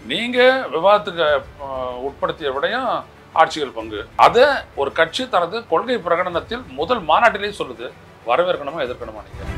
நீங்கள் விவாதத்துக்கு அஹ், உட்படுத்திய விடையும் ஆட்சிகள் பங்கு அதை ஒரு கட்சி தனது கொள்கை பிரகடனத்தில் முதல் மாநாட்டிலேயே சொல்லுது வரவேற்கணுமா எதிர்க்கணுமா நீங்கள்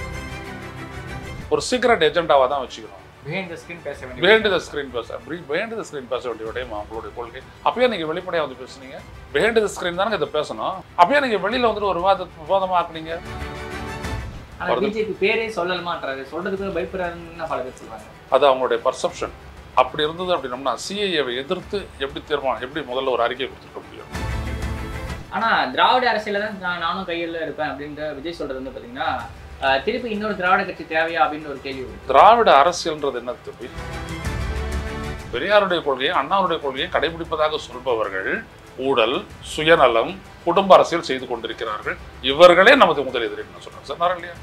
ஒரு சீக்ரெட் எஜெண்டாவாக தான் வச்சுக்கணும் பிஹைண்ட் த ஸ்கிரீன் பேச வேண்டிய பிஹைண்ட் த ஸ்க்ரீன் பேச பிஹைண்ட் த ஸ்க்ரீன் பேச வேண்டிய விடையும் அவங்களுடைய கொள்கை அப்பயே நீங்கள் வெளிப்படையாக வந்து பேசுனீங்க பிஹைண்ட் த ஸ்க்ரீன் தானே இதை பேசணும் அப்பயே நீங்கள் வெளியில் வந்துட்டு ஒரு விவாத விவாதமாக ஆக்குனீங்க ஆனா பிஜேபி பேரே சொல்லலுமான்றாரு சொல்றதுக்கு பயப்படுறாருன்னு பல பேர் சொல்றாங்க அது அவங்களுடைய பர்செப்ஷன் அப்படி இருந்தது அப்படின்னம்னா சிஐஏவை எதிர்த்து எப்படி தீர்மானம் எப்படி முதல்ல ஒரு அறிக்கை கொடுத்துருக்க முடியும் ஆனா திராவிட அரசியல தான் நான் நானும் கையில் இருப்பேன் அப்படின்ற விஜய் சொல்றது வந்து பாத்தீங்கன்னா அஹ், திருப்பி இன்னொரு திராவிட கட்சி தேவையா அப்படின்னு ஒரு கேள்வி வருது திராவிட அரசியல்ன்றது என்ன தம்பி பெரியாருடைய கொள்கையை அண்ணாவுடைய கொள்கையை கடைபிடிப்பதாக சொல்பவர்கள் ஊழல் சுயநலம் குடும்ப அரசியல் செய்து கொண்டிருக்கிறார்கள் இவர்களே நமது முதல் எதிரி நான் சொல்றேன் சார் நான் இல்லையா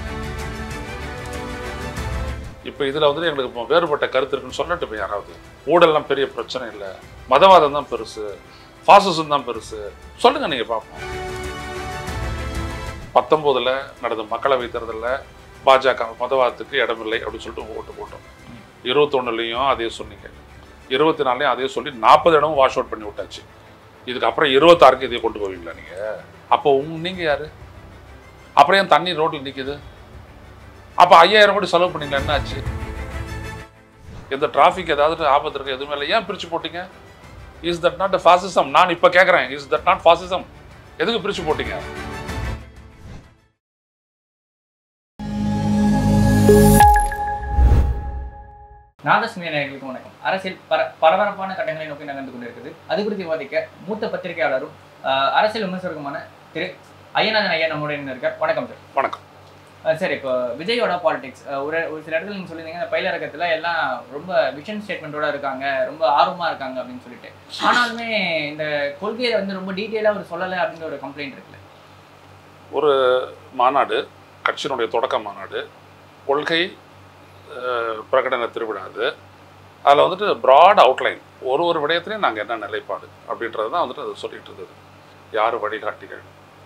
இப்போ இதில் வந்துட்டு எங்களுக்கு இப்போ வேறுபட்ட கருத்து இருக்குன்னு சொல்லட்டு போய் யாராவது ஊழல்லாம் பெரிய பிரச்சனை இல்லை மதவாதம் தான் பெருசு ஃபாசிசம் தான் பெருசு சொல்லுங்க நீங்கள் பார்ப்போம் பத்தொம்போதில் நடந்த மக்களவை தேர்தலில் பாஜக மதவாதத்துக்கு இடமில்லை அப்படின்னு சொல்லிட்டு ஓட்டு போட்டோம் இருபத்தொன்னுலையும் அதே சொன்னீங்க இருபத்தி நாலுலையும் அதே சொல்லி நாற்பது இடமும் வாஷ் அவுட் பண்ணி விட்டாச்சு இதுக்கப்புறம் இருபத்தாறுக்கு இதை கொண்டு போவீங்களா நீங்கள் அப்போ உங்க நீங்கள் யார் அப்புறம் ஏன் தண்ணி ரோட்டில் நிற்கிது அப்போ ஐயாயிரம் கோடி செலவு பண்ணீங்களா என்ன ஆச்சு எந்த டிராஃபிக் ஏதாவது ஆபத்து இருக்கு எதுவுமே இல்லை ஏன் பிரித்து போட்டீங்க இஸ் தட் நாட் ஃபாசிசம் நான் இப்போ கேட்குறேன் இஸ் தட் நாட் ஃபாசிசம் எதுக்கு பிரித்து போட்டீங்க நாதஸ்மிய நேயர்களுக்கு வணக்கம் அரசியல் பர பரபரப்பான கட்டங்களை நோக்கி நகர்ந்து கொண்டிருக்குது அது குறித்து விவாதிக்க மூத்த பத்திரிகையாளரும் அஹ், அரசியல் விமர்சகருமான திரு ஐயநாதன் ஐயா நம்முடைய இருக்கார் வணக்கம் சார் வணக்கம் அஹ், சார் இப்போ விஜயோட பாலிடிக்ஸ் ஒரு ஒரு சில இடத்துல நீங்க சொல்லியிருந்தீங்க இந்த பயிலரக்கத்துல எல்லாம் ரொம்ப விஷன் ஸ்டேட்மெண்ட்டோட இருக்காங்க ரொம்ப ஆர்வமா இருக்காங்க அப்படின்னு சொல்லிட்டு ஆனாலுமே இந்த கொள்கையை வந்து ரொம்ப டீட்டெயிலாக அவர் சொல்லலை அப்படின்ற ஒரு கம்ப்ளைண்ட் இருக்குல்ல ஒரு மாநாடு கட்சியினுடைய தொடக்க மாநாடு கொள்கை அஹ், பிரகடன திருவிழா அது அதில் வந்துட்டு ப்ராட் அவுட்லைன் ஒரு ஒரு விடயத்துலையும் நாங்கள் என்ன நிலைப்பாடு அப்படின்றது தான் வந்துட்டு அது சொல்லிட்டு இருந்தது யார் வழிகாட்டிகள்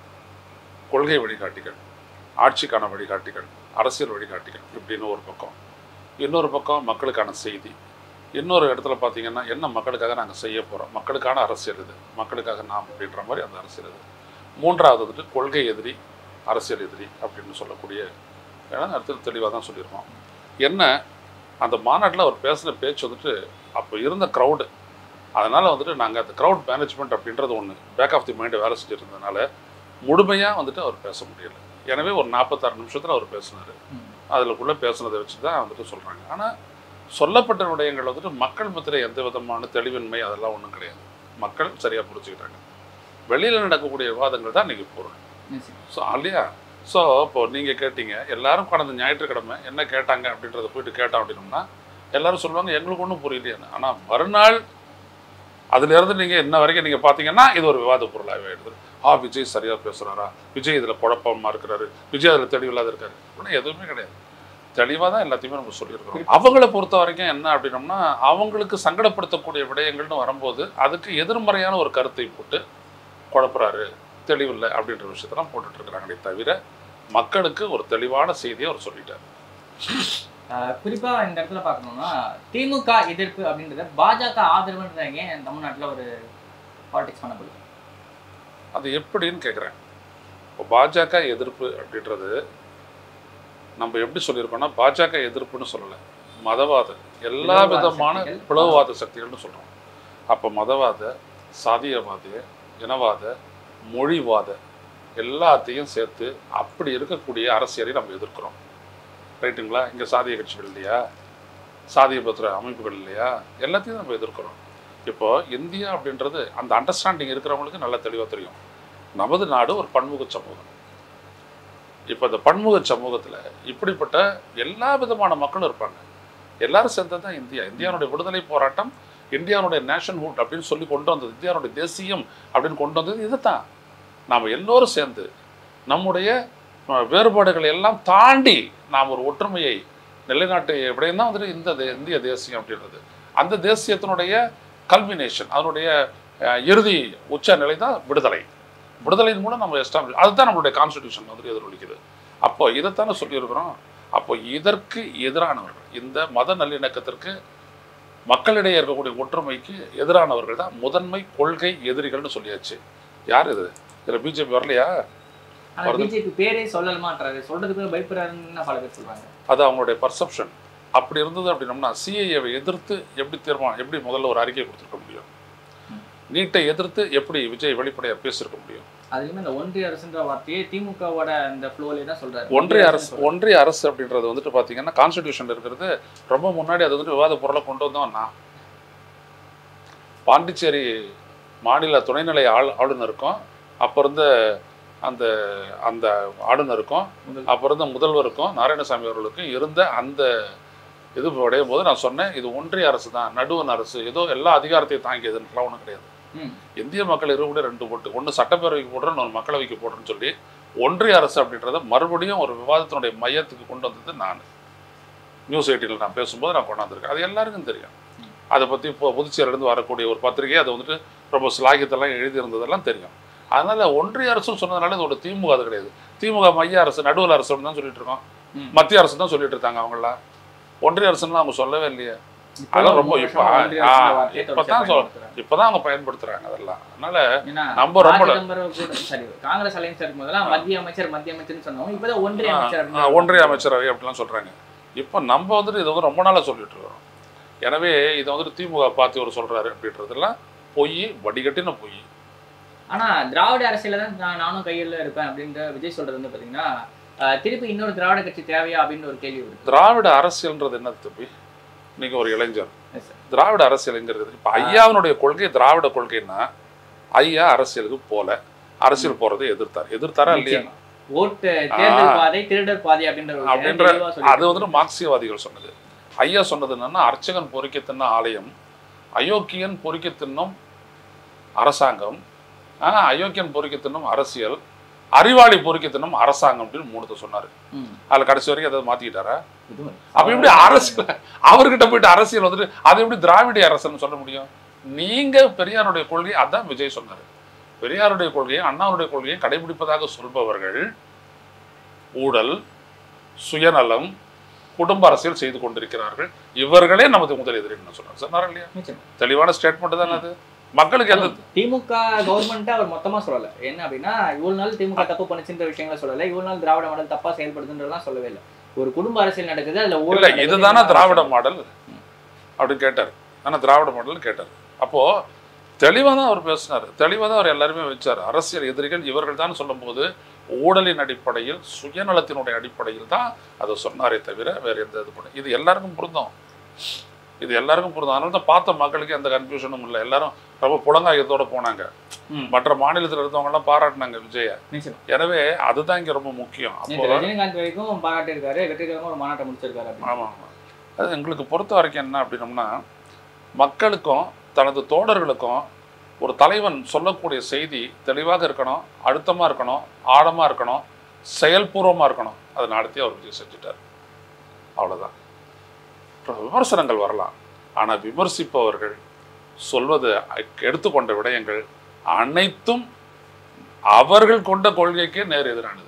கொள்கை வழிகாட்டிகள் ஆட்சிக்கான வழிகாட்டிகள் அரசியல் வழிகாட்டிகள் இப்படின்னு ஒரு பக்கம் இன்னொரு பக்கம் மக்களுக்கான செய்தி இன்னொரு இடத்துல பார்த்தீங்கன்னா என்ன மக்களுக்காக நாங்கள் செய்ய போகிறோம் மக்களுக்கான அரசியல் இது மக்களுக்காக நாம் அப்படின்ற மாதிரி அந்த அரசியல் இது மூன்றாவது வந்துட்டு கொள்கை எதிரி அரசியல் எதிரி அப்படின்னு சொல்லக்கூடிய ஏன்னா அடுத்தது தெளிவாக தான் சொல்லியிருக்கோம் என்ன அந்த மாநாட்டில் அவர் பேசின பேச்சு வந்துட்டு அப்போ இருந்த க்ரௌடு அதனால் வந்துட்டு நாங்கள் அந்த க்ரௌட் மேனேஜ்மெண்ட் அப்படின்றது ஒன்று பேக் ஆஃப் தி மைண்டை வேலை செஞ்சுட்டு இருந்ததுனால முழுமையாக வந்துட்டு அவர் பேச முடியல எனவே ஒரு நாற்பத்தாறு நிமிஷத்தில் அவர் பேசினார் அதிலுக்குள்ளே பேசுனதை வச்சு தான் வந்துட்டு சொல்கிறாங்க ஆனால் சொல்லப்பட்ட விடயங்கள் வந்துட்டு மக்கள் மத்தியில் எந்த விதமான தெளிவின்மை அதெல்லாம் ஒன்றும் கிடையாது மக்கள் சரியாக புரிஞ்சுக்கிட்டாங்க வெளியில் நடக்கக்கூடிய விவாதங்கள் தான் இன்றைக்கி பொருள் ஸோ இல்லையா ஸோ இப்போ நீங்கள் கேட்டீங்க எல்லாரும் கடந்த ஞாயிற்றுக்கிழமை என்ன கேட்டாங்க அப்படின்றத போயிட்டு கேட்டோம் அப்படின்னோம்னா எல்லாரும் சொல்லுவாங்க எங்களுக்கு ஒன்றும் புரியலையான்னு ஆனால் மறுநாள் அதுலேருந்து நீங்கள் இன்ன வரைக்கும் நீங்கள் பார்த்தீங்கன்னா இது ஒரு விவாத பொருளாகவே ஆயிடுது ஆ விஜய் சரியாக பேசுகிறாரா விஜய் இதில் குழப்பமாக இருக்கிறாரு விஜய் அதில் தெளிவில்லாத இருக்காரு அப்படின்னா எதுவுமே கிடையாது தெளிவாக தான் எல்லாத்தையுமே நம்ம சொல்லியிருக்கிறோம் அவங்கள பொறுத்த வரைக்கும் என்ன அப்படின்னோம்னா அவங்களுக்கு சங்கடப்படுத்தக்கூடிய விடயங்கள்னு வரும்போது அதுக்கு எதிர்மறையான ஒரு கருத்தை போட்டு குழப்புறாரு தெளிவில்லை அப்படின்ற விஷயத்தெல்லாம் போட்டுட்டு இருக்கிறாங்களே தவிர மக்களுக்கு ஒரு தெளிவான செய்தியை அவர் சொல்லிட்டார் அஹ் குறிப்பா இந்த இடத்துல பார்க்கணும்னா திமுக எதிர்ப்பு அப்படின்றத பாஜக ஆதரவுன்றத ஏன் தமிழ்நாட்டுல ஒரு பாலிடிக்ஸ் பண்ணப்படுது அது எப்படின்னு கேட்குறேன் இப்போ பாஜக எதிர்ப்பு அப்படின்றது நம்ம எப்படி சொல்லியிருக்கோம்னா பாஜக எதிர்ப்புன்னு சொல்லலை மதவாத எல்லா பிளவுவாத விதமான சக்திகள். பிளவுவாத சக்திகள்னு சொல்கிறோம் அப்போ மதவாத சாதியவாத இனவாத மொழிவாத எல்லாத்தையும் சேர்த்து அப்படி இருக்கக்கூடிய அரசியலை நம்ம எதிர்க்கிறோம் ரைட்டுங்களா இங்கே சாதிய கட்சிகள் இல்லையா சாதிய பத்திர அமைப்புகள் இல்லையா எல்லாத்தையும் நம்ம எதிர்க்கிறோம் இப்போ இந்தியா அப்படின்றது அந்த அண்டர்ஸ்டாண்டிங் இருக்கிறவங்களுக்கு நல்லா தெளிவாக தெரியும் நமது நாடு ஒரு பன்முக சமூகம் இப்போ இந்த பன்முக சமூகத்தில் இப்படிப்பட்ட எல்லா விதமான மக்களும் இருப்பாங்க எல்லாரும் சேர்ந்தது தான் இந்தியா இந்தியாவுடைய விடுதலை போராட்டம் இந்தியாவுடைய நேஷன்ஹுட் அப்படின்னு சொல்லி கொண்டு வந்தது இந்தியாவுடைய தேசியம் அப்படின்னு கொண்டு வந்தது இதுதான் நாம் எல்லோரும் சேர்ந்து நம்முடைய அஹ், வேறுபாடுகளை எல்லாம் தாண்டி நாம் ஒரு ஒற்றுமையை நிலைநாட்டு விடயம் தான் வந்துட்டு இந்த தே- இந்திய தேசியம் அப்படின்றது அந்த தேசியத்தினுடைய கல்மினேஷன் அதனுடைய அஹ், இறுதி உச்ச நிலை தான் விடுதலை விடுதலையின் மூலம் நம்ம எஸ்டாப்ளிஷ் அதுதான் நம்மளுடைய கான்ஸ்டிடியூஷன் வந்துட்டு எதிரொலிக்குது அப்போ இதைத்தானே சொல்லியிருக்கிறோம் அப்போ இதற்கு எதிரானவர்கள் இந்த மத நல்லிணக்கத்திற்கு மக்களிடையே இருக்கக்கூடிய ஒற்றுமைக்கு எதிரானவர்கள் தான் முதன்மை கொள்கை எதிரிகள்னு சொல்லியாச்சு யார் இது இதில் பிஜேபி வரலையா ஆனா வருது. பிஜேபி பேரே சொல்லலுமான்றாரு சொல்றதுக்கு பயப்படுறாருன்னு பல பேர் சொல்றாங்க அது அவங்களுடைய பர்செப்ஷன் அப்படி இருந்தது அப்படின்னம்னா சிஐஏவை எதிர்த்து எப்படி தீர்மானம் எப்படி முதல்ல ஒரு அறிக்கை கொடுத்துருக்க முடியும் நீட்டை எதிர்த்து எப்படி விஜய் வெளிப்படையாக பேசியிருக்க முடியும் அதுலயுமே இந்த ஒன்றிய அரசுன்ற வார்த்தையே திமுகவோட அந்த ஃப்ளோலே தான் சொல்றாரு ஒன்றிய அரசு ஒன்றிய அரசு அப்படின்றது வந்துட்டு பார்த்தீங்கன்னா கான்ஸ்டிடியூஷன் இருக்கிறது ரொம்ப முன்னாடி அது வந்துட்டு விவாத பொருளை கொண்டு வந்தோம் நான் பாண்டிச்சேரி மாநில துணைநிலை ஆள் ஆளுநருக்கும் அப்போ இருந்த அந்த அந்த ஆளுநருக்கும் முதல் அப்போ இருந்த முதல்வருக்கும் நாராயணசாமி அவர்களுக்கும் இருந்த அந்த இது உடையும் போது நான் சொன்னேன் இது ஒன்றிய அரசு தான் நடுவண் அரசு ஏதோ எல்லா அதிகாரத்தையும் தாங்கியதுன்றலாம் ஒன்றும் கிடையாது ம். இந்திய மக்கள் இருக்கக்கூடிய ரெண்டு ஓட்டு ஒன்று சட்டப்பேரவைக்கு போடுறேன் இன்னொரு மக்களவைக்கு போடுறேன்னு சொல்லி ஒன்றிய அரசு அப்படின்றத மறுபடியும் ஒரு விவாதத்தினுடைய மையத்துக்கு கொண்டு வந்தது நான் நியூஸ் எயிட்டியில் நான் பேசும்போது நான் கொண்டாந்துருக்கேன் அது எல்லாருக்கும் தெரியும் அதை பற்றி இப்போ புதுச்சேரியிலேருந்து வரக்கூடிய ஒரு பத்திரிகை அதை வந்துட்டு ரொம்ப ஸ்லாகியத்தெல்லாம் எழுதியிருந்ததெல்லாம் தெரியும் அதனால் ஒன்றிய அரசுன்னு சொன்னதுனால இதோட திமுக அது கிடையாது திமுக மைய அரசு நடுவல் அரசுன்னு தான் சொல்லிட்டு இருக்கோம் ம். மத்திய அரசு தான் சொல்லிட்டு இருக்காங்க அவங்களாம் ஒன்றிய அரசுன்னு அவங்க சொல்லவே இல்லையே அதெல்லாம் ரொம்ப மூணு இப்ப- வருஷமா ஒன்றிய ஆ, அரசுன்ற வார்த்தையை இப்பதான் தொடர்ச்சியா சொல்~ பயன்படுத்துறாங்க. இப்போதான் அவங்க பயன்படுத்துறாங்க அதெல்லாம் அதனால ஏன்னா நம்ம ரொம்ப ராஜதம்பரம் கூட சரி காங்கிரஸ் அலையன்ஸ் இருக்கும் போதெல்லாம் மத்திய அமைச்சர் மத்திய அமைச்சர்னு சொன்னோம் இப்பதான் ஒன்றிய ஆ, அமைச்சர் ஆ, அப்படின்னு ஒன்றிய அமைச்சரவை அப்படிலாம் சொல்றாங்க இப்போ நம்ம வந்துட்டு இதை வந்து ரொம்ப நாளாக சொல்லிட்டு இருக்கிறோம் எனவே இதை வந்துட்டு திமுக பார்த்து ஒரு சொல்றாரு அப்படின்றதெல்லாம் பொய் வடிகட்டின பொய் ஆனா திராவிட அரசியல தான் நான் நானும் கையில் இருப்பேன் அப்படின்ற விஜய் சொல்றது வந்து பாத்தீங்கன்னா ஆஹ், திருப்பி இன்னொரு திராவிட கட்சி தேவையா அப்படின்னு ஒரு கேள்வி வருது திராவிட அரசியல்ன்றது என்ன தம்பி நீங்க ஒரு இளைஞர் Yes, sir. திராவிட அரசியலுங்கிறது இப்போ ஐயாவினுடைய கொள்கை திராவிட கொள்கைன்னா ஐயா அரசியலுக்கு போல அரசியல் போறதை எதிர்த்தார் எதிர்த்தாரா இல்லையா நிச்சயமா. ஓட்டு தேர்தல் பாதை திருடர் பாதை அப்படின்ற ஒரு அப்படின்ற தெளிவா சொல்லிட்டு அது வந்துட்டு மார்க்சியவாதிகள் சொன்னது ஐயா சொன்னது என்னன்னா அர்ச்சகன் பொறிக்க தின்ன ஆலயம் அயோக்கியன் பொறிக்க தின்னும் அரசாங்கம் ஆஹ் அயோக்கியன் பொறிக்க தின்னும் அரசியல் அறிவாளி பொறிக்க தின்னும் அரசாங்கம் அப்படின்னு மூணுத்தை சொன்னாரு ம், அதுல கடைசி வரைக்கும் அதை மாத்திக்கிட்டாரா இதுவும் அப்ப எப்படி அரசியல் அவர்கிட்ட போயிட்டு அரசியல் வந்துட்டு அது எப்படி திராவிட அரசுன்னு சொல்ல முடியும் நீங்க பெரியாருடைய கொள்கை அதான் விஜய் சொன்னாரு பெரியாருடைய கொள்கையும் அண்ணாவுடைய கொள்கையும் கடைபிடிப்பதாக சொல்பவர்கள் ஊழல் சுயநலம் குடும்ப அரசியல் செய்து கொண்டிருக்கிறார்கள் இவர்களே நமது முதல் எதிரின்னு சொன்னார் சொன்னாரா இல்லையா நிச்சயமா. தெளிவான ஸ்டேட்மெண்ட் தானே அது மக்களுக்கு எந்த திமுக கவர்மெண்ட் அவர் மொத்தமா சொல்லல என்ன அப்படின்னா இவ்வளவு நாள் திமுக தப்பு பண்ணுச்சுன்ற விஷயங்களை சொல்லல இவ்வளவு நாள் திராவிட மாடல் தப்பா செயல்படுதுன்றதெல்லாம் சொல்லவே இல்லை ஒரு குடும்ப அரசியல் நடக்குது அதுல ஊழல் இல்ல நடக்குது, இதுதானே இதெல்லாம் திராவிட மாடல் அப்படின்னு கேட்டார் ஆனா திராவிட மாடல்னு கேட்டார் அப்போ தெளிவாக தான் அவர் பேசினார் தெளிவாக தான் அவர் எல்லாருமே வச்சார் அரசியல் எதிரிகள் இவர்கள் தான் சொல்லும்போது ஊழலின் அடிப்படையில் சுயநலத்தினுடைய அடிப்படையில் தான் அதை சொன்னாரே தவிர வேற எந்த இது பண்ண இது எல்லாருக்கும் பொருந்தும் இது எல்லாருக்கும் பொருந்தும் அதனால தான் பார்த்த மக்களுக்கு எந்த கன்ஃபியூஷனும் இல்லை எல்லாரும் ரொம்ப புலங்காயத்தோட போனாங்க ம். மற்ற மாநிலத்தில் இருந்தவங்க எல்லாம் பாராட்டினாங்க விஜய நிச்சயமா. எனவே அதுதான் இங்க ரொம்ப முக்கியம் அப்போ நேத்து ரஜினிகாந்த் வரைக்கும் பாராட்டியிருக்காரு வெற்றிகரமா ஒரு மாநாட்டம் முடிச்சிருக்காரு அப்படின்னு. ஆமாம் ஆமாம் அது எங்களுக்கு பொறுத்த வரைக்கும் என்ன அப்படின்னம்னா மக்களுக்கும் தனது தோழர்களுக்கும் ஒரு தலைவன் சொல்லக்கூடிய செய்தி தெளிவாக இருக்கணும் அழுத்தமாக இருக்கணும் ஆழமாக இருக்கணும் செயல்பூர்வமாக இருக்கணும் அதை நடத்தி அவர் விஜய் செஞ்சுட்டார் அவ்வளோதான் அப்புறம் விமர்சனங்கள் வரலாம் ஆனால் விமர்சிப்பவர்கள் சொல்வது எடுத்துக்கொண்ட விடயங்கள் அனைத்தும் அவர்கள் கொண்ட கொள்கைக்கே நேர் எதிரானது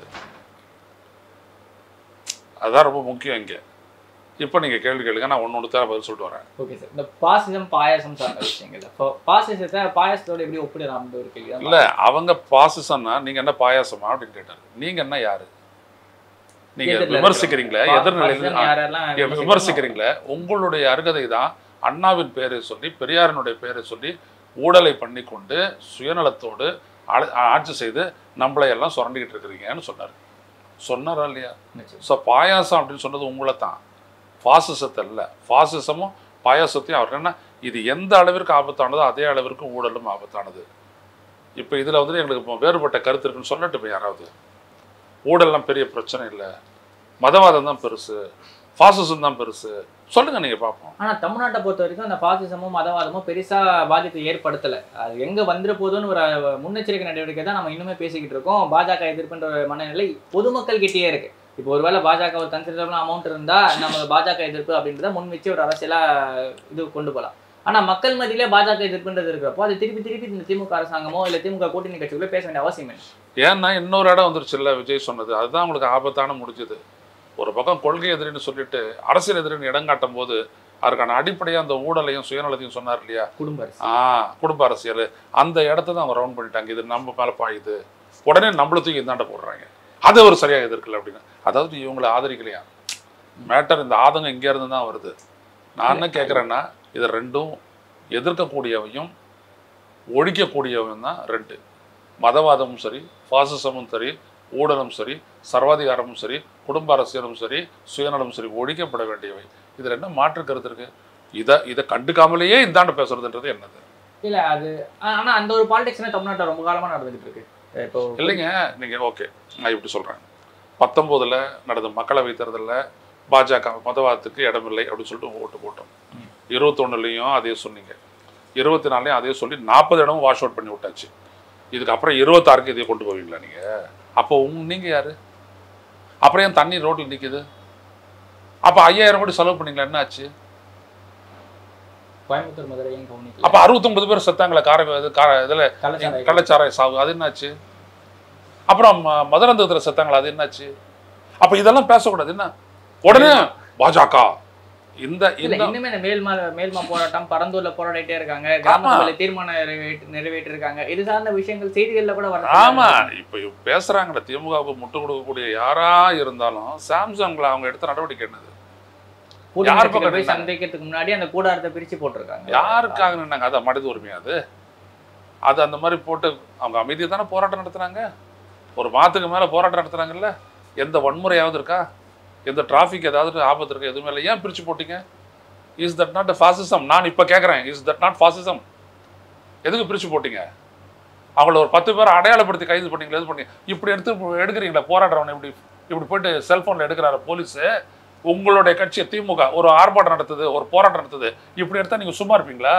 அதுதான் ரொம்ப முக்கியம் இங்கே இப்போ நீங்கள் கேள்வி கேளுங்க நான் ஒன்று ஒன்று தான் பதில் சொல்லிட்டு வரேன் ஓகே சார் இந்த பாசிசம் பாயாசம் சார்ந்த விஷயங்கள் இப்போ பாசிசத்தை பாயாசத்தோட எப்படி ஒப்பிடலாம் அப்படின்ற ஒரு கேள்வி தான் இல்லை அவங்க பாசிசம்னா நீங்கள் என்ன பாயாசமா அப்படின்னு கேட்டார் நீங்கள் என்ன யாரு நீங்கள் எதிர்ல விமர்சிக்கிறீங்களே இருக்கிறவங்க. எதிர்நிலையில் பாசிசம் யார் யாரெல்லாம் நீங்க விமர்சிக்கிறீங்களே உங்களுடைய அருகதை தான் அண்ணாவின் பெயரை சொல்லி பெரியாரினுடைய பெயரை சொல்லி ஊழலை பண்ணி கொண்டு சுயநலத்தோடு ஆள- ஆட்சி செய்து நம்மளை எல்லாம் சுரண்டிக்கிட்டு இருக்கிறீங்கன்னு சொன்னார் சொன்னாரா இல்லையா நிச்சயம். ஸோ பாயாசம் அப்படின்னு சொன்னது உங்களை தான் ஃபாசிசத்தை இல்லை ஃபாசிசமும் பாயாசத்தையும் அவர் என்ன இது எந்த அளவிற்கு ஆபத்தானதோ அதே அளவிற்கு ஊழலும் ஆபத்தானது இப்போ இதில் வந்து எங்களுக்கு இப்போ வேறுபட்ட கருத்து இருக்குன்னு சொல்லட்டு இப்போ யாராவது ஊழல்லாம் பெரிய பிரச்சனை இல்லை மதவாதம் தான் பெருசு ஃபாசிசம் தான் பெருசு சொல்லுங்க நீங்கள் பார்ப்போம் ஆனா தமிழ்நாட்டை பொறுத்த வரைக்கும் அந்த பாசிசமும் மதவாதமும் பெருசா பாதிப்பை ஏற்படுத்தல அது எங்க வந்துட போதுன்னு ஒரு முன்னெச்சரிக்கை நடவடிக்கை தான் நம்ம இன்னுமே பேசிக்கிட்டு இருக்கோம் பாஜக எதிர்ப்புன்ற ஒரு மனநிலை பொதுமக்கள் கிட்டேயே இருக்கு இப்போ ஒருவேளை பாஜக ஒரு கன்சிடரபிள் அமௌண்ட் இருந்தா நம்ம பாஜக எதிர்ப்பு அப்படின்றத முன் வச்சு ஒரு அரசியலா இது கொண்டு போகலாம் ஆனா மக்கள் மத்தியிலே பாஜக எதிர்ப்புன்றது இருக்கிறப்போ அது திருப்பி திருப்பி இந்த திமுக அரசாங்கமோ இல்ல திமுக கூட்டணி கட்சிகளோ பேச வேண்டிய அவசியம் இல்லை ஏன்னா இன்னொரு இடம் வந்துருச்சுல்ல விஜய் சொன்னது அதுதான் உங்களுக்கு ஆபத்தான முடிஞ்சது ஒரு பக்கம் கொள்கை எதிரின்னு சொல்லிட்டு அரசியல் எதிரின்னு இடம் காட்டும் போது அதுக்கான அடிப்படையாக அந்த ஊழலையும் சுயநலத்தையும் சொன்னார் இல்லையா குடும்ப அரசு ஆ குடும்ப அரசியல் அந்த இடத்த தான் அவங்க ரவுண்ட் பண்ணிட்டாங்க இது நம்ம மேலே பாயுது உடனே நம்மள தூக்கி இந்தாண்ட போடுறாங்க அது ஒரு சரியாக எதிர்க்கல அப்படின்னு அதாவது இவங்களை ஆதரிக்கலையா மேட்டர் இந்த ஆதங்கம் இங்கே இருந்து தான் வருது நான் என்ன கேட்குறேன்னா இது ரெண்டும் எதிர்க்கக்கூடியவையும் ஒழிக்கக்கூடியவையும் தான் ரெண்டு மதவாதமும் சரி பாசிசமும் சரி ஊழலும் சரி சர்வாதிகாரமும் சரி குடும்ப அரசியலும் சரி சுயநலமும் சரி ஒழிக்கப்பட வேண்டியவை இது ரெண்டும் மாற்று கருத்து இருக்கு இதை இதை கண்டுக்காமலேயே இந்தாண்ட பேசுறதுன்றது என்னது இல்ல அது ஆ- ஆனா அந்த ஒரு பாலிடிக்ஸ் தமிழ்நாட்டில் ரொம்ப காலமா நடந்துகிட்டு இருக்கு இப்போ இல்லைங்க நீங்க ஓகே நான் இப்படி சொல்றேன் பத்தொம்போதுல நடந்த மக்களவை தேர்தலில் பாஜக மதவாதத்துக்கு இடமில்லை அப்படின்னு சொல்லிட்டு ஓட்டு போட்டோம் ம். இருபத்தொன்னுலையும் அதே சொன்னீங்க இருபத்தி நாலுலையும் அதே சொல்லி நாற்பது இடமும் வாஷ் அவுட் பண்ணி விட்டாச்சு இதுக்கப்புறம் இருபத்தாறுக்கு இதை கொண்டு போவீங்களா நீங்க அப்போ உங்க நீங்க யாரு அப்புறம் ஏன் தண்ணி ரோட்ல நிக்குது அப்ப ஐயாயிரம் கோடி செலவு பண்ணீங்களா என்ன ஆச்சு கோயம்புத்தூர் மதுரையும் கவனிக்கல அப்ப அறுபத்தொன்பது பேர் செத்தாங்களே கார இது கார இதுல கள்ளச்சாராயம் கள்ளச்சாராய சாவு அது என்னாச்சு அப்புறம் ம- மதுரந்தகத்தில் செத்தாங்களா அது என்னாச்சு அப்ப இதெல்லாம் பேசக்கூடாது என்ன உடனே பாஜக இந்த இல்ல இந்த இன்னுமே இந்த மேல்மா மேல்மா போராட்டம் பரந்தூர்ல போராடிட்டே இருக்காங்க கிராம தீர்மானம் நிறைவேற்றி நிறைவேற்றிருக்காங்க இது சார்ந்த விஷயங்கள் செய்திகள்ல கூட வர ஆமா இப்ப இவ பேசுறாங்கல்ல திமுகவுக்கு முட்டு கொடுக்கக்கூடிய யாரா இருந்தாலும் சாம்சங்ல அவங்க எடுத்த நடவடிக்கை என்னது யார் யார் பக்கம் போய் நின்னாங்க? சந்திக்கிறதுக்கு முன்னாடி அந்த கூடாரத்தை பிரிச்சு போட்டிருக்காங்க யாருக்காக நின்னாங்க அது மனித உரிமையா அது அது அந்த மாதிரி போட்டு அவங்க அமைதியை தானே போராட்டம் நடத்துனாங்க ஒரு மாதத்துக்கு மேல போராட்டம் நடத்துனாங்கல்ல எந்த வன்முறையாவது இருக்கா எந்த டிராஃபிக் ஏதாவது ஆபத்து இருக்கா எதுவுமே இல்லை ஏன் பிரிச்சு போட்டீங்க இஸ் தட் நாட் ஃபாசிசம் நான் இப்போ கேட்குறேன் இஸ் தட் நாட் ஃபாசிசம் எதுக்கு பிரிச்சு போட்டீங்க அவங்கள ஒரு பத்து பேர் அடையாளப்படுத்தி கைது பண்ணீங்களா இது பண்ணி இப்படி எடுத்து எடுக்கிறீங்களா போராடுறவனை இப்படி இப்படி போயிட்டு செல்போனில் எடுக்கிறாரு போலீஸு உங்களுடைய கட்சி திமுக ஒரு ஆர்ப்பாட்டம் நடத்துது ஒரு போராட்டம் நடத்துது இப்படி எடுத்தா நீங்க சும்மா இருப்பீங்களா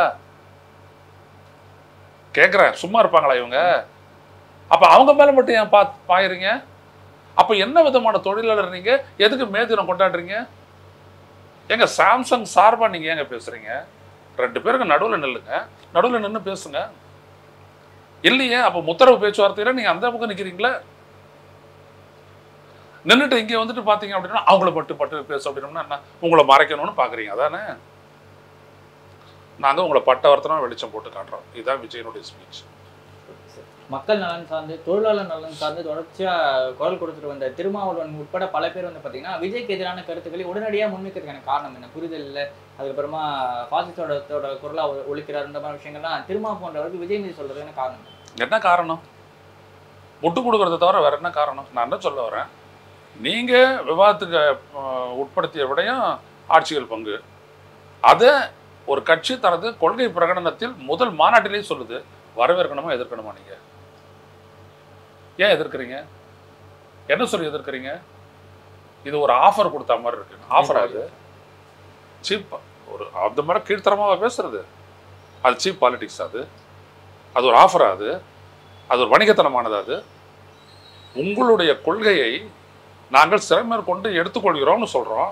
கேட்குறேன் சும்மா இருப்பாங்களா இவங்க அப்ப அவங்க மேல மட்டும் ஏன் பா பாயுறீங்க அப்ப என்ன விதமான தொழிலாளர் நீங்க எதுக்கு மே தினம் கொண்டாடுறீங்க ஏங்க சாம்சங் சார்பா நீங்க ஏங்க பேசுறீங்க ரெண்டு பேருக்கு நடுவுல நில்லுங்க நடுவுல நின்னு பேசுங்க இல்லையே அப்ப முத்தரவு பேச்சுவார்த்தையில நீங்க அந்த பக்கம் நிக்கிறீங்களா நின்றுட்டு இங்க வந்துட்டு பாத்தீங்க அப்படின்னா அவங்கள பட்டு பட்டு பேச அப்படின்னோம்னா என்ன உங்களை மறைக்கணும்னு பாக்குறீங்க அதானே நாங்க உங்களை பட்ட வர்த்தனம் வெளிச்சம் போட்டு காட்டுறோம் இதுதான் விஜயனுடைய ஸ்பீச் மக்கள் நலன் சார்ந்து தொழிலாளர் நலன் சார்ந்து தொடர்ச்சியா குரல் கொடுத்துட்டு வந்த திருமாவளவன் உட்பட பல பேர் வந்து பாத்தீங்கன்னா விஜய்க்கு எதிரான கருத்துக்களை உடனடியா முன்வைக்கிறதுக்கான காரணம் என்ன புரிதல் இல்ல அதுக்கப்புறமா பாசிசோட குரலா ஒ- ஒழிக்கிறார் இந்த மாதிரி விஷயங்கள்லாம் திருமா போன்றவருக்கு விஜய் மீது சொல்றதுக்கான காரணம் என்ன? என்ன காரணம் முட்டு கொடுக்கறத தவிர வேற என்ன காரணம் நான் என்ன சொல்ல வரேன் நீங்க விவாதத்துக்கு அஹ், உட்படுத்திய விடையும் ஆட்சிகள் பங்கு அதை ஒரு கட்சி தனது கொள்கை பிரகடனத்தில் முதல் மாநாட்டிலேயே சொல்லுது வரவேற்கணுமா எதிர்க்கணுமா நீங்க ஏன் எதிர்க்கிறீங்க என்ன சொல்லி எதிர்க்கிறீங்க இது ஒரு ஆஃபர் கொடுத்த மாதிரி இருக்கு ஆஃபர் அது சீப் ஒரு அந்த மாதிரி கீழ்த்தரமாக பேசுறது அது சீப் பாலிடிக்ஸ் அது அது ஒரு ஆஃபரா அது அது ஒரு வணிகத்தனமானது அது உங்களுடைய கொள்கையை நாங்கள் சிறமேற்கொண்டு எடுத்துக்கொள்கிறோம்னு சொல்றோம்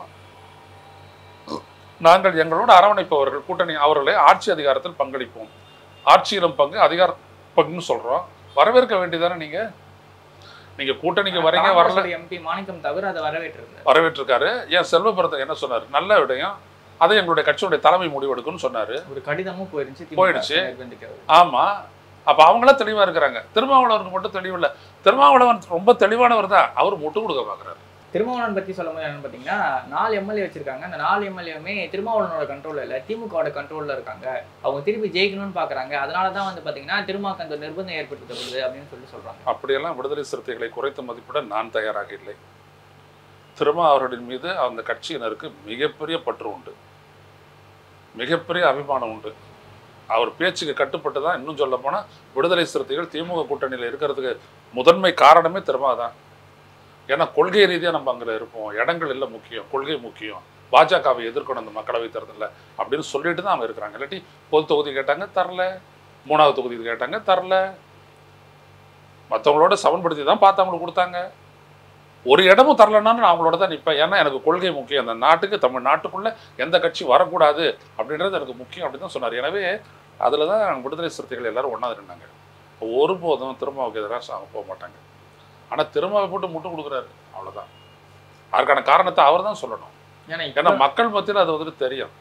நாங்கள் எங்களோட அரவணைப்பவர்கள் கூட்டணி அவர்களை ஆட்சி அதிகாரத்தில் பங்களிப்போம் ஆட்சியிலும் பங்கு அதிகார பங்குன்னு சொல்றோம் வரவேற்க வேண்டியதானே நீங்க நீங்க கூட்டணிக்கு வரீங்க வரல காங்கிரஸ் எம்பி மாணிக்கம் தவிர அதை வரவேற்றிருந்தார் வரவேற்றிருக்காரு ஏன் செல்வபுரத்தை என்ன சொன்னார் நல்ல விடயம் அதை எங்களுடைய கட்சியுடைய தலைமை முடிவெடுக்கும்னு சொன்னாரு ஒரு கடிதமும் போயிருச்சு திமுக போயிடுச்சு. நிர்பந்திக்கிறது. ஆமா அப்ப அவங்கள தெளிவா இருக்கிறாங்க திருமாவளவனுக்கு மட்டும் தெளிவு இல்ல திருமாவளவன் ரொம்ப தெளிவானவர் தான் அவர் முட்டு கொடுக்க பாக்குறாரு திருமாவளவன் பத்தி சொல்லும் போது என்னன்னு பாத்தீங்கன்னா நாலு எம்எல்ஏ வச்சிருக்காங்க அந்த நாலு எம்எல்ஏவுமே திருமாவளவனோட கண்ட்ரோல்ல இல்ல திமுகவோட கண்ட்ரோல்ல இருக்காங்க அவங்க திருப்பி ஜெயிக்கணும்னு பாக்குறாங்க அதனால தான் வந்து பாத்தீங்கன்னா திருமாக்கு அந்த நிர்பந்தம் ஏற்படுத்தப்படுது அப்படின்னு சொல்லி சொல்றாங்க அப்படியெல்லாம் விடுதலை சிறுத்தைகளை குறைத்து மதிப்பிட நான் தயாராக இல்லை திருமா அவர்களின் மீது அந்த கட்சியினருக்கு மிகப்பெரிய பற்று உண்டு மிகப்பெரிய அபிமானம் உண்டு அவர் பேச்சுக்கு கட்டுப்பட்டு தான் இன்னும் சொல்ல போனால் விடுதலை சிறுத்தைகள் திமுக கூட்டணியில் இருக்கிறதுக்கு முதன்மை காரணமே திருமா தான் ஏன்னா கொள்கை ரீதியாக நம்ம அங்கே இருப்போம் இடங்கள் இல்லை முக்கியம் கொள்கை முக்கியம் பாஜகவை எதிர்க்கணும் அந்த மக்களவை தேர்தலில் அப்படின்னு சொல்லிட்டு தான் அவங்க இருக்கிறாங்க இல்லாட்டி பொது தொகுதி கேட்டாங்க தரல மூணாவது தொகுதி கேட்டாங்க தரல மற்றவங்களோட சமன்படுத்தி தான் பார்த்து அவங்களுக்கு கொடுத்தாங்க ஒரு இடமும் தரலனாலும் நான் அவங்களோட தான் நிற்பேன் ஏன்னா எனக்கு கொள்கை முக்கியம் அந்த நாட்டுக்கு தமிழ் நாட்டுக்குள்ளே எந்த கட்சி வரக்கூடாது அப்படின்றது எனக்கு முக்கியம் அப்படின்னு தான் சொன்னார் எனவே அதில் தான் விடுதலை சிறுத்தைகள் எல்லாரும் ஒன்றா இருந்தாங்க ஒருபோதும் திருமாவுக்கு எதிராக அவங்க போக மாட்டாங்க ஆனால் திருமாவை போட்டு முட்டு கொடுக்குறாரு அவ்வளோதான் அதுக்கான காரணத்தை அவர் தான் சொல்லணும் ஏன்னா ஏன்னா இப்ப மக்கள் மத்தியில் அது வந்துட்டு தெரியும்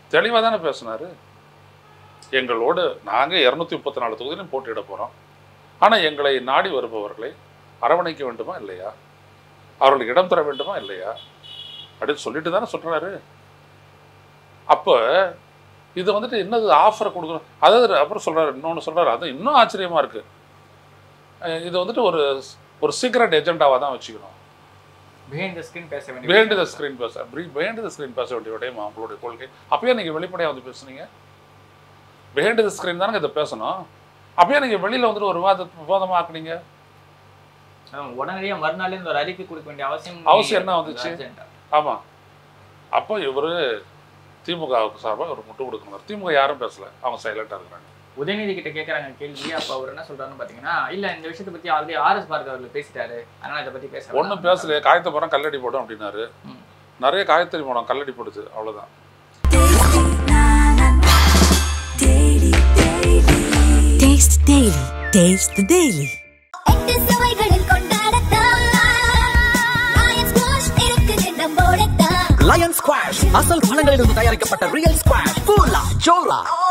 தெளிவாக தானே பேசினாரு எங்களோடு நாங்கள் இரநூத்தி முப்பத்தி நாலு தொகுதியிலும் போட்டியிட போகிறோம் ஆனால் எங்களை நாடி வருபவர்களை அரவணைக்க வேண்டுமா இல்லையா அவர்களுக்கு இடம் தர வேண்டுமா இல்லையா அப்படின்னு சொல்லிட்டு தானே சொல்கிறாரு அப்போ இது வந்துட்டு என்னது ஆஃபரை கொடுக்குறோம் அதாவது அப்புறம் சொல்கிறாரு இன்னொன்று சொல்கிறாரு அது இன்னும் ஆச்சரியமாக இருக்குது இது வந்துட்டு ஒரு ஒரு சீக்ரெட் எஜெண்டாவாக தான் வச்சுக்கணும் பிஹைண்ட் த ஸ்கிரீன் பேச வேண்டிய பிஹைண்ட் த ஸ்க்ரீன் பேச பிஹைண்ட் த ஸ்க்ரீன் பேச வேண்டிய விடயம் அவங்களுடைய கொள்கை அப்பயே நீங்கள் வெளிப்படையாக வந்து பேசுனீங்க பிஹைண்ட் த ஸ்க்ரீன் தானே இதை பேசணும் அப்பயே நீங்கள் வெளியில் வந்துட்டு ஒரு விவாத விவாதமாக ஆக்குனீங்க அதான் உடனடியா மறுநாள் இந்த ஒரு அறிக்கை கொடுக்க வேண்டிய அவசியம் அவசியம் என்ன வந்துச்சு? urgent ஆ. ஆமாம் அப்போ இவர் திமுகவுக்கு சார்பாக ஒரு முட்டு கொடுக்கணும் திமுக யாரும் பேசல அவங்க சைலண்டாக இருக்கிறாங்க உதயநிதி கிட்ட கேக்குறாங்க கேள்வி அப்ப அவர் என்ன சொல்றாருன்னு பாத்தீங்கன்னா இல்ல இந்த விஷயத்தை பத்தி ஆல்ரெடி ஆர் எஸ் பார்க்க அவர்கள் பேசிட்டாரு அதனால இதை பத்தி பேச ஒன்றும் பேசலையே காயத்தை போகிறோம் கல்லடி போடும் அப்படின்னாரு ம். நிறைய காயத்தறி போடும் கல்லடி போடுது அவ்வளோதான் Taste Daily. Taste the Daily. எட்டு சுவைகளில் கொண்டாடத்தான் Lion Squash இருக்குது நம்மோடத்தான் லயன் ஸ்குவாஷ் அசல் பழங்களிலிருந்து தயாரிக்கப்பட்ட ரியல் ஸ்குவாஷ் கூலா ஜோலா